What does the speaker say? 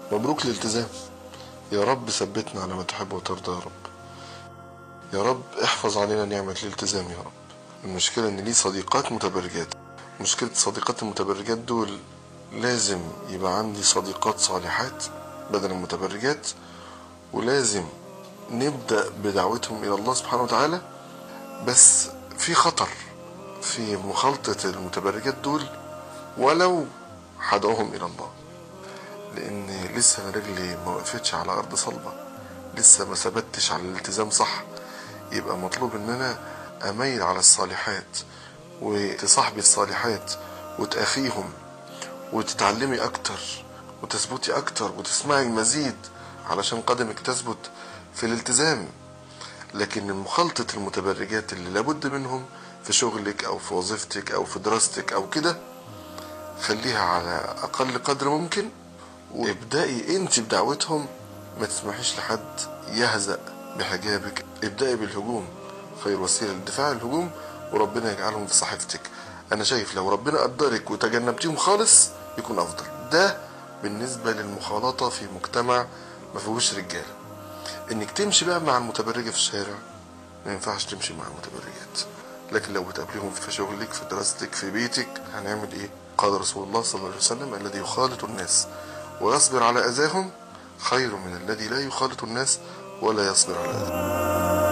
مبروك الالتزام يا رب ثبتنا على ما تحب وترضى يا رب يا رب احفظ علينا نعمة الالتزام يا رب المشكلة ان ليه صديقات متبرجات مشكلة صديقات المتبرجات دول لازم يبقى عندي صديقات صالحات بدل المتبرجات ولازم نبدأ بدعوتهم إلى الله سبحانه وتعالى بس في خطر في مخالطة المتبرجات دول ولو هدعوهم إلى الله لأن لسه أنا رجلي ما وقفتش على أرض صلبة لسه ما ثبتش على الالتزام صح يبقى مطلوب إن أنا أميل على الصالحات وتصاحبي الصالحات وتأخيهم وتتعلمي أكتر وتثبتي أكتر وتسمعي المزيد علشان قدمك تثبت في الالتزام لكن مخالطة المتبرجات اللي لابد منهم في شغلك أو في وظيفتك أو في دراستك أو كده خليها على أقل قدر ممكن وابدأي أنت بدعوتهم ما تسمحيش لحد يهزأ بحجابك ابدأي بالهجوم خير وسيلة للدفاع الهجوم وربنا يجعلهم في صحيفتك أنا شايف لو ربنا قدرك وتجنبتيهم خالص يكون أفضل ده بالنسبة للمخالطة في مجتمع ما فيهوش رجالة انك تمشي بقى مع المتبرجة في الشارع ما ينفعش تمشي مع المتبرجات لكن لو بتقابليهم في شغلك في دراستك في بيتك هنعمل ايه قال رسول الله صلى الله عليه وسلم الذي يخالط الناس ويصبر على اذاهم خير من الذي لا يخالط الناس ولا يصبر على اذاهم